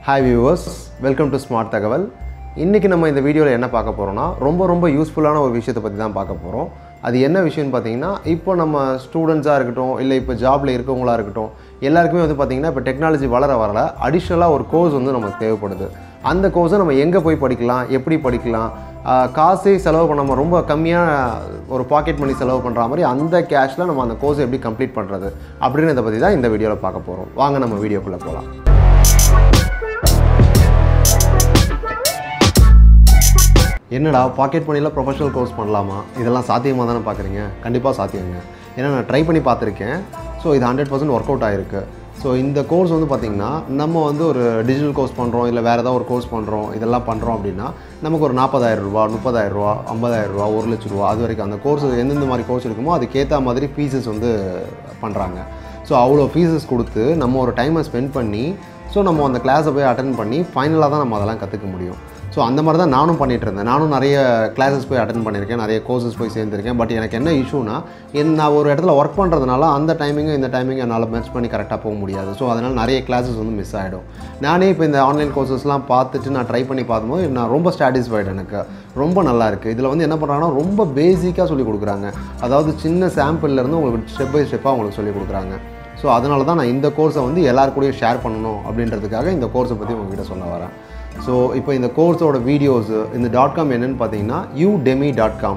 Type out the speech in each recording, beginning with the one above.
hi viewers welcome to smart தகவல் இன்றைக்கி நம்ம இந்த வீடியோவில் என்ன பார்க்க போகிறோம்னா ரொம்ப ரொம்ப யூஸ்ஃபுல்லான ஒரு விஷயத்தை பற்றி தான் பார்க்க போகிறோம் அது என்ன விஷயம்னு பார்த்தீங்கன்னா இப்போ நம்ம ஸ்டூடெண்ட்ஸாக இருக்கட்டும் இல்லை இப்போ ஜாபில் இருக்கவங்களா இருக்கட்டும் எல்லாருக்குமே வந்து பார்த்திங்கன்னா இப்போ டெக்னாலஜி வளர வளர அடிஷ்னலாக ஒரு கோர்ஸ் வந்து நமக்கு தேவைப்படுது அந்த கோர்ஸை நம்ம எங்கே போய் படிக்கலாம் எப்படி படிக்கலாம் ஆஹ் காசே செலவு பண்ணாமல் ரொம்ப கம்மியாக ஒரு பாக்கெட் மணி செலவு பண்ணுற மாதிரி அந்த கேஷில் நம்ம அந்த கோர்ஸ் எப்படி கம்ப்ளீட் பண்ணுறது அப்படின்றத பற்றி தான் இந்த வீடியோவில் பார்க்க போகிறோம் வாங்க நம்ம வீடியோக்குள்ளே போகலாம் என்னடா பாக்கெட் மணியில் ப்ரொஃபஷனல் கோர்ஸ் பண்ணலாமா இதெல்லாம் சாத்தியமாக தானே பார்க்குறீங்க கண்டிப்பாக சாத்தியங்க ஏன்னா நான் ட்ரை பண்ணி பார்த்துருக்கேன் ஸோ இது ஹண்ட்ரட் பர்சன்ட் ஒர்க் அவுட் ஆகிருக்கு ஸோ இந்த கோர்ஸ் வந்து பார்த்திங்கன்னா நம்ம வந்து ஒரு டிஜிட்டல் கோர்ஸ் பண்ணுறோம் இல்லை வேறு ஏதாவது ஒரு கோர்ஸ் பண்ணுறோம் இதெல்லாம் பண்ணுறோம் அப்படின்னா நமக்கு ஒரு நாற்பதாயிரம் ரூபா முப்பதாயிரம் ரூபா ஐம்பதாயிரம் ரூபா ஒரு லட்ச ரூபா அது வரைக்கும் அந்த கோர்ஸ் எந்தெந்த மாதிரி கோர்ஸ் இருக்குமோ அதுக்கேற்ற மாதிரி ஃபீஸஸ் வந்து பண்ணுறாங்க ஸோ அவ்வளோ ஃபீஸஸ் கொடுத்து நம்ம ஒரு டைமை ஸ்பெண்ட் பண்ணி ஸோ நம்ம அந்த கிளாஸை போய் அட்டன் பண்ணி ஃபைனலாக தான் நம்ம அதெல்லாம் கற்றுக்க முடியும் ஸோ அந்த மாதிரி தான் நானும் பண்ணிகிட்டு இருந்தேன் நானும் நிறைய கிளாஸஸ் போய் அட்டன் பண்ணியிருக்கேன் நிறைய கோர்சஸ் போய் சேர்ந்துருக்கேன் பட் எனக்கு என்ன இஷ்யூனா என் நான் ஒரு இடத்துல ஒர்க் பண்ணுறதுனால அந்த டைமிங்கும் இந்த டைமிங் என்னால் மேட்ச் பண்ணி கரெக்டாக போக முடியாது ஸோ அதனால் நிறைய கிளாஸஸ் வந்து மிஸ் ஆகிடும் நானே இப்போ இந்த ஆன்லைன் கோர்சஸ்லாம் பார்த்துட்டு நான் ட்ரை பண்ணி பார்க்கும்போது நான் ரொம்ப சாட்டிஸ்ஃபைடு எனக்கு ரொம்ப நல்லா இருக்குது இதில் வந்து என்ன பண்ணுறாங்கன்னா ரொம்ப பேசிக்காக சொல்லி கொடுக்குறாங்க அதாவது சின்ன சாம்பிள்லேருந்து உங்களுக்கு ஸ்டெப் பை ஸ்டெப்பாக உங்களுக்கு சொல்லி கொடுக்குறாங்க ஸோ அதனால தான் நான் இந்த கோர்ஸை வந்து எல்லாரு கூடயும் ஷேர் பண்ணணும் அப்படின்றதுக்காக இந்த கோர்ஸை பற்றி உங்ககிட்ட சொல்ல வரேன் ஸோ இப்போ இந்த கோர்ஸோட வீடியோஸு இந்த டாட் காம் என்னென்னு பார்த்தீங்கன்னா Udemy dot com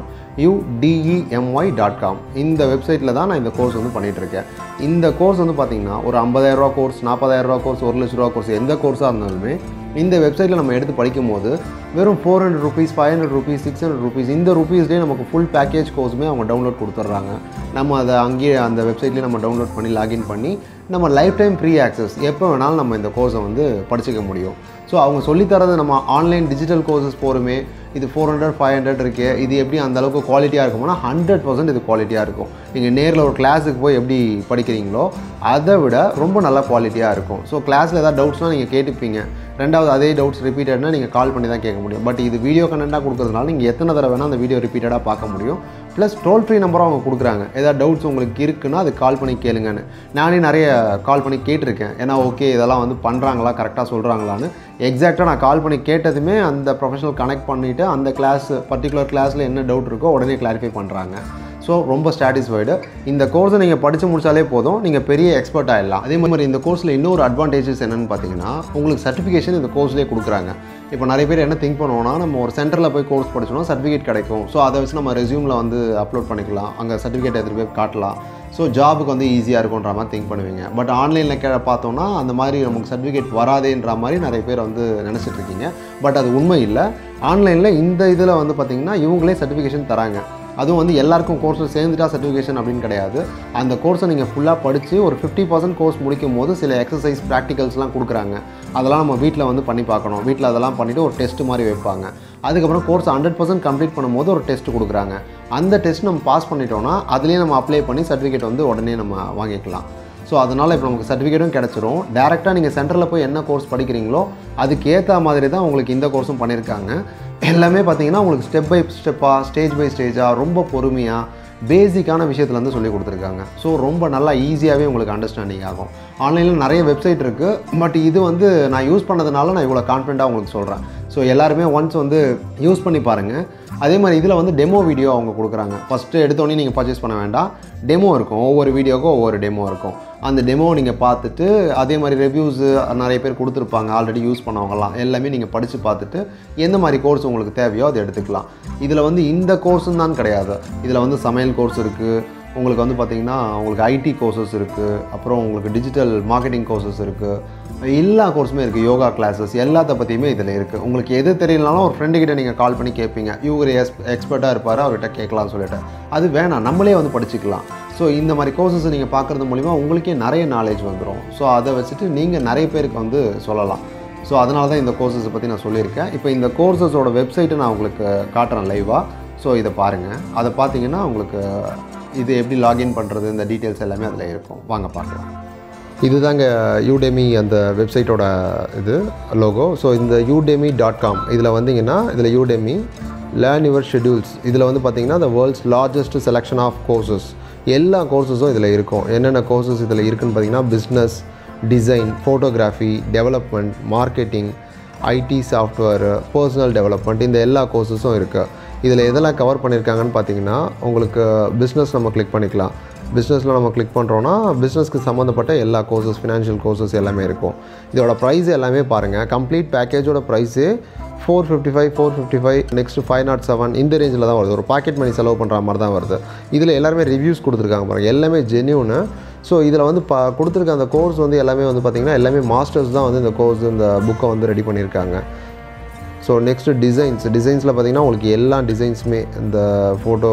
U D E M Y dot com இந்த வெப்சைட்டில் தான் நான் இந்த கோர்ஸ் வந்து பண்ணிகிட்ருக்கேன் இந்த கோர்ஸ் வந்து பார்த்தீங்கன்னா ஒரு ஐம்பதாயிரரூவா கோர்ஸ் நாற்பதாயிரரூவா கோர்ஸ் ஒரு லட்ச ரூபா கோர்ஸ் எந்த கோர்ஸாக இருந்தாலுமே இந்த வெப்சைட்டில் நம்ம எடுத்து படிக்கும் போது வெறும் four hundred rupees five hundred rupees six hundred rupees இந்த ருபீஸ்லேயே நமக்கு ஃபுல் பேக்கேஜ் கோர்ஸுமே அவங்க டவுன்லோட் கொடுத்துட்றாங்க நம்ம அதை அங்கேயே அந்த வெப்சைட்லேயே நம்ம டவுன்லோட் பண்ணி லாகின் பண்ணி நம்ம லைஃப் டைம் ஃப்ரீ ஆக்சஸ் எப்போ வேணாலும் நம்ம இந்த கோர்ஸை வந்து படிச்சுக்க முடியும் ஸோ அவங்க சொல்லித்தரது நம்ம ஆன்லைன் டிஜிட்டல் கோர்சஸ் போகிறோமே இது ஃபோர் ஹண்ட்ரட் ஃபைவ் ஹண்ட்ரட் இருக்கு இது எப்படி அந்த அளவுக்கு குவாலிட்டியாக இருக்கும்னா ஹண்ட்ரட் பர்சன்ட் இது குவாலிட்டியாக இருக்கும் நீங்கள் நேரில் ஒரு கிளாஸுக்கு போய் எப்படி படிக்கிறீங்களோ அதை விட ரொம்ப நல்ல குவாலிட்டியாக இருக்கும் ஸோ கிளாஸில் ஏதாவது டவுட்ஸ்னால் நீங்கள் கேட்டுப்பீங்க ரெண்டாவது அதே டவுட்ஸ் ரிப்பீட்டட்னா நீங்கள் கால் பண்ணி தான் கேட்க முடியும் பட் இது வீடியோ கண்டென்ட்டாக கொடுக்கறதுனால நீங்கள் எத்தனை தடவை வேணால் அந்த வீடியோ ரிப்பீட்டடாக பார்க்க முடியும் ப்ளஸ் டோல் ஃப்ரீ நம்பரும் அவங்க கொடுக்குறாங்க ஏதாவது டவுட்ஸ் உங்களுக்கு இருக்குன்னா அது கால் பண்ணி கேளுங்கன்னு நானே நிறைய கால் பண்ணி கேட்டிருக்கேன் ஏன்னா ஓகே இதெல்லாம் வந்து பண்ணுறாங்களா கரெக்டாக சொல்கிறாங்களான்னு எக்ஸாக்டாக நான் கால் பண்ணி கேட்டதுமே அந்த ப்ரொஃபஷனல் கனெக்ட் பண்ணிவிட்டு அந்த கிளாஸ் பர்டிகுலர் கிளாஸில் என்ன டவுட் இருக்கோ உடனே கிளாரிஃபை பண்ணுறாங்க ஸோ ரொம்ப சாட்டிஸ்ஃபைடு இந்த கோர்ஸை நீங்கள் படித்து முடிச்சாலே போதும் நீங்கள் பெரிய எக்ஸ்பர்ட் ஆகிடலாம் அதே மாதிரி இந்த கோர்ஸில் இன்னொரு அட்வான்டேஜஸ் என்னென்னு பார்த்தீங்கன்னா உங்களுக்கு சர்டிஃபிகேஷன் இந்த கோர்ஸ்லேயே கொடுக்குறாங்க இப்போ நிறைய பேர் என்ன திங்க் பண்ணுவோம்னா நம்ம ஒரு சென்டரில் போய் கோர்ஸ் படிச்சோம்னா சர்டிஃபிகேட் கிடைக்கும் ஸோ அதை வச்சு நம்ம ரெஸ்யூமில் வந்து அப்லோட் பண்ணிக்கலாம் அங்கே சர்டிஃபிகேட் எடுத்துகிட்டு போய் காட்டலாம் ஸோ ஜாபுக்கு வந்து ஈஸியாக இருக்குன்ற மாதிரி திங்க் பண்ணுவீங்க பட் ஆன்லைனில் கே பார்த்தோம்னா அந்த மாதிரி நமக்கு சர்டிஃபிகேட் வராதேன்ற மாதிரி நிறைய பேர் வந்து நினச்சிட்டு இருக்கீங்க பட் அது உண்மை இல்லை ஆன்லைனில் இந்த இதில் வந்து பார்த்திங்கன்னா இவங்களே சர்டிஃபிகேஷன் தராங்க அதுவும் வந்து எல்லாருக்கும் கோர்ஸில் சேர்ந்துட்டா சர்டிஃபிகேஷன் அப்படின்னு கிடையாது அந்த கோர்ஸை நீங்கள் ஃபுல்லாக படித்து ஒரு ஃபிஃப்டி பர்சன்ட் கோர்ஸ் முடிக்கும் போது சில எக்ஸசைஸ் ப்ராக்டிகல்ஸ்லாம் கொடுக்குறாங்க அதெல்லாம் நம்ம வீட்டில் வந்து பண்ணி பார்க்கணும் வீட்டில் அதெல்லாம் பண்ணிவிட்டு ஒரு டெஸ்ட் மாதிரி வைப்பாங்க அதுக்கப்புறம் கோர்ஸ் ஹண்ட்ரட் பர்சன்ட் கம்ப்ளீட் பண்ணும்போது ஒரு டெஸ்ட் கொடுக்குறாங்க அந்த டெஸ்ட் நம்ம பாஸ் பண்ணிட்டோம்னா அதுலேயே நம்ம அப்ளை பண்ணி சர்டிஃபிகேட் வந்து உடனே நம்ம வாங்கிக்கலாம் ஸோ அதனால் இப்போ நமக்கு சர்டிஃபிகேட்டும் கிடச்சிரும் டேரெக்டாக நீங்கள் சென்டரில் போய் என்ன கோர்ஸ் படிக்கிறீங்களோ அதுக்கு ஏற்ற மாதிரி தான் உங்களுக்கு இந்த கோர்ஸும் பண்ணியிருக்காங்க எல்லாமே பார்த்தீங்கன்னா உங்களுக்கு ஸ்டெப் பை ஸ்டெப்பாக ஸ்டேஜ் பை ஸ்டேஜாக ரொம்ப பொறுமையாக பேசிக்கான விஷயத்துலேருந்து சொல்லி கொடுத்துருக்காங்க ஸோ ரொம்ப நல்லா ஈஸியாகவே உங்களுக்கு அண்டர்ஸ்டாண்டிங் ஆகும் ஆன்லைனில் நிறைய வெப்சைட் இருக்குது பட் இது வந்து நான் யூஸ் பண்ணதுனால நான் இவ்வளோ கான்ஃபிடண்ட்டாக உங்களுக்கு சொல்கிறேன் ஸோ எல்லாருமே ஒன்ஸ் வந்து யூஸ் பண்ணி பாருங்கள் அதே மாதிரி இதில் வந்து டெமோ வீடியோ அவங்க கொடுக்குறாங்க ஃபஸ்ட்டு எடுத்தோடனே நீங்கள் பர்ச்சேஸ் பண்ண வேண்டாம் டெமோ இருக்கும் ஒவ்வொரு வீடியோக்கும் ஒவ்வொரு டெமோ இருக்கும் அந்த டெமோ நீங்கள் பார்த்துட்டு அதே மாதிரி ரிவ்யூஸு நிறைய பேர் கொடுத்துருப்பாங்க ஆல்ரெடி யூஸ் பண்ணவங்கலாம் எல்லாமே நீங்கள் படித்து பார்த்துட்டு எந்த மாதிரி கோர்ஸ் உங்களுக்கு தேவையோ அதை எடுத்துக்கலாம் இதில் வந்து இந்த கோர்ஸுன்னு தான் கிடையாது இதில் வந்து சமையல் கோர்ஸ் இருக்குது உங்களுக்கு வந்து பார்த்திங்கன்னா உங்களுக்கு ஐடி கோர்சஸ் இருக்குது அப்புறம் உங்களுக்கு டிஜிட்டல் மார்க்கெட்டிங் கோர்சஸ் இருக்குது எல்லா கோர்ஸுமே இருக்குது யோகா கிளாஸஸ் எல்லாத்த பற்றியுமே இதில் இருக்குது உங்களுக்கு எது தெரியலனாலும் ஒரு ஃப்ரெண்டு கிட்ட நீங்கள் கால் பண்ணி கேட்பீங்க இவர் எஸ் எக்ஸ்பர்ட்டாக இருப்பார் அவர்கிட்ட கேட்கலாம்னு சொல்லிட்டு அது வேணாம் நம்மளே வந்து படிச்சுக்கலாம் ஸோ இந்த மாதிரி கோர்சஸ் நீங்கள் பார்க்குறது மூலிமா உங்களுக்கே நிறைய நாலேஜ் வந்துடும் ஸோ அதை வச்சுட்டு நீங்கள் நிறைய பேருக்கு வந்து சொல்லலாம் ஸோ அதனால தான் இந்த கோர்சஸை பற்றி நான் சொல்லியிருக்கேன் இப்போ இந்த கோர்சஸோட வெப்சைட்டை நான் உங்களுக்கு காட்டுறேன் லைவாக ஸோ இதை பாருங்கள் அதை பார்த்தீங்கன்னா உங்களுக்கு இது எப்படி லாகின் பண்ணுறது இந்த டீட்டெயில்ஸ் எல்லாமே அதில் இருக்கும் வாங்க பார்க்கலாம் இதுதாங்க யூடெமி அந்த வெப்சைட்டோட இது லோகோ ஸோ இந்த யூடெமி டாட் காம் இதில் வந்தீங்கன்னா இதில் யூடெமி லேர்ன் யுவர் ஷெட்யூல்ஸ் இதில் வந்து பார்த்தீங்கன்னா the world's largest selection of courses எல்லா கோர்சஸும் இதில் இருக்கும் என்னென்ன கோர்சஸ் இதில் இருக்குன்னு பார்த்தீங்கன்னா business design photography development marketing IT software personal development இந்த எல்லா கோர்சஸும் இருக்குது இதில் எதெல்லாம் கவர் பண்ணியிருக்காங்கன்னு பார்த்தீங்கன்னா உங்களுக்கு பிஸ்னஸ் நம்ம கிளிக் பண்ணிக்கலாம் பிஸ்னஸில் நம்ம கிளிக் பண்ணுறோன்னா பிஸ்னஸ்க்கு சம்மந்தப்பட்ட எல்லா கோர்சஸ் ஃபினான்ஷியல் கோர்சஸ் எல்லாமே இருக்கும் இதோட ப்ரைஸ் எல்லாமே பாருங்கள் கம்ப்ளீட் பேக்கேஜோட price four fifty five four fifty five next five nought seven இந்த ரேஞ்சில் தான் வருது ஒரு பாக்கெட் மணி செலவு பண்ணுற மாதிரி தான் வருது இதில் எல்லாருமே ரிவ்யூஸ் கொடுத்துருக்காங்க பாருங்கள் எல்லாமே ஜென்யூனு ஸோ இதில் வந்து பா கொடுத்துருக்க அந்த கோர்ஸ் வந்து எல்லாமே வந்து பார்த்திங்கன்னா எல்லாமே மாஸ்டர்ஸ் தான் வந்து இந்த கோர்ஸ் இந்த புக்கை வந்து ரெடி பண்ணியிருக்காங்க ஸோ நெக்ஸ்ட்டு டிசைன்ஸ் டிசைன்ஸில் பார்த்தீங்கன்னா உங்களுக்கு எல்லா டிசைன்ஸுமே இந்த ஃபோட்டோ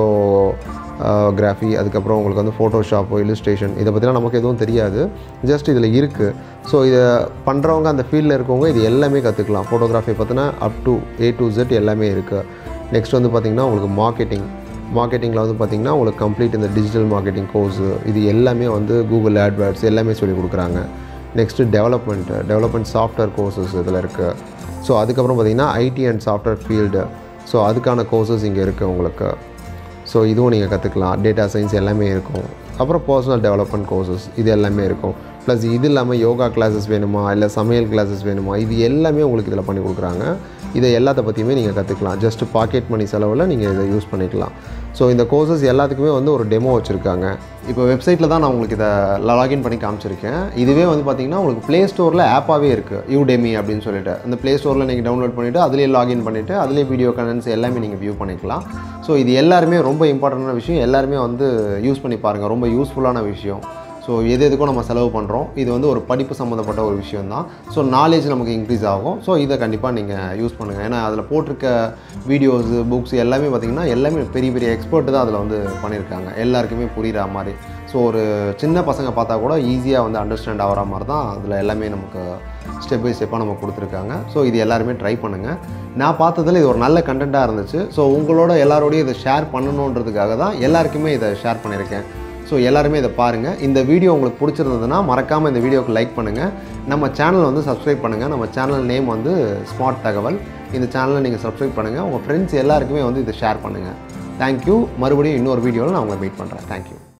கிராஃபி அதுக்கப்புறம் உங்களுக்கு வந்து ஃபோட்டோஷாப்போ இல்லுஸ்ட்ரேஷன் இதை பற்றிலாம் நமக்கு எதுவும் தெரியாது ஜஸ்ட் இதில் இருக்குது ஸோ இதை பண்ணுறவங்க அந்த ஃபீல்டில் இருக்கவங்க இது எல்லாமே கற்றுக்கலாம் ஃபோட்டோகிராஃபி பார்த்தினா up to A to Z எல்லாமே இருக்குது நெக்ஸ்ட் வந்து பார்த்திங்கன்னா உங்களுக்கு மார்க்கெட்டிங் மார்க்கெட்டிங்கில் வந்து பார்த்திங்கன்னா உங்களுக்கு கம்ப்ளீட் இந்த டிஜிட்டல் மார்க்கெட்டிங் கோர்ஸு இது எல்லாமே வந்து கூகுள் ஆட்வேர்ட்ஸ் எல்லாமே சொல்லி கொடுக்குறாங்க next development development software courses இதில் இருக்குது ஸோ அதுக்கப்புறம் பார்த்திங்கன்னா IT and software field so அதுக்கான கோர்சஸ் இங்கே இருக்குது உங்களுக்கு ஸோ இதுவும் நீங்கள் கற்றுக்கலாம் டேட்டா சயின்ஸ் எல்லாமே இருக்கும் அப்புறம் பர்சனல் டெவலப்மெண்ட் கோர்சஸ் இது எல்லாமே இருக்கும் ப்ளஸ் இது இல்லாமல் யோகா கிளாஸஸ் வேணுமா இல்லை சமையல் கிளாஸஸ் வேணுமா இது எல்லாமே உங்களுக்கு இதில் பண்ணி கொடுக்குறாங்க இதை எல்லாத்த பற்றியுமே நீங்கள் கற்றுக்கலாம் ஜஸ்ட் பாக்கெட் மணி செலவில் நீங்கள் இதை யூஸ் பண்ணிக்கலாம் ஸோ இந்த கோர்சஸ் எல்லாத்துக்குமே வந்து ஒரு டெமோ வச்சுருக்காங்க இப்போ வெப்சைட்டில் தான் நான் உங்களுக்கு இதை லாகின் பண்ணி காமிச்சிருக்கேன் இதுவே வந்து பார்த்தீங்கன்னா உங்களுக்கு ப்ளே ஸ்டோரில் ஆப்பாகவே இருக்குது யூடெமி அப்படின்னு சொல்லிட்டு அந்த ப்ளே ஸ்டோரில் நீங்கள் டவுன்லோட் பண்ணிவிட்டு அதுலேயே லாகின் பண்ணிவிட்டு அதுலேயே வீடியோ கண்டென்ட்ஸ் எல்லாமே நீங்கள் வியூ பண்ணிக்கலாம் ஸோ இது எல்லாருமே ரொம்ப இம்பார்ட்டண்டான விஷயம் எல்லாருமே வந்து யூஸ் பண்ணி பாருங்கள் ரொம்ப யூஸ்ஃபுல்லான விஷயம் ஸோ எது எதுக்கும் நம்ம செலவு பண்ணுறோம் இது வந்து ஒரு படிப்பு சம்மந்தப்பட்ட ஒரு விஷயம் தான் ஸோ நாலேஜ் நமக்கு இன்க்ரீஸ் ஆகும் ஸோ இதை கண்டிப்பாக நீங்கள் யூஸ் பண்ணுங்கள் ஏன்னா அதில் போட்டிருக்க வீடியோஸு புக்ஸ் எல்லாமே பார்த்திங்கன்னா எல்லாமே பெரிய பெரிய எக்ஸ்பர்ட் தான் அதில் வந்து பண்ணியிருக்காங்க எல்லாருக்குமே புரிகிற மாதிரி ஸோ ஒரு சின்ன பசங்க பார்த்தா கூட ஈஸியாக வந்து அண்டர்ஸ்டாண்ட் ஆகிற மாதிரி தான் அதில் எல்லாமே நமக்கு ஸ்டெப் பை ஸ்டெப்பாக நம்ம கொடுத்துருக்காங்க ஸோ இது எல்லாருமே ட்ரை பண்ணுங்கள் நான் பார்த்ததில் இது ஒரு நல்ல கண்டென்ட்டாக இருந்துச்சு ஸோ உங்களோட எல்லாரோடையும் இதை ஷேர் பண்ணணுன்றதுக்காக தான் எல்லாருக்குமே இதை ஷேர் பண்ணியிருக்கேன் ஸோ எல்லாருமே இதை பாருங்கள் இந்த வீடியோ உங்களுக்கு பிடிச்சிருந்ததுன்னா மறக்காமல் இந்த வீடியோக்கு லைக் பண்ணுங்கள் நம்ம சேனல் வந்து சப்ஸ்கிரைப் பண்ணுங்கள் நம்ம சேனல் நேம் வந்து ஸ்மார்ட் தகவல் இந்த சேனலை நீங்கள் சப்ஸ்கிரைப் பண்ணுங்கள் உங்கள் ஃப்ரெண்ட்ஸ் எல்லாருக்குமே வந்து இதை ஷேர் பண்ணுங்கள் தேங்க்யூ மறுபடியும் இன்னொரு வீடியோவில் நான் உங்களை மீட் பண்ணுறேன் தேங்க்யூ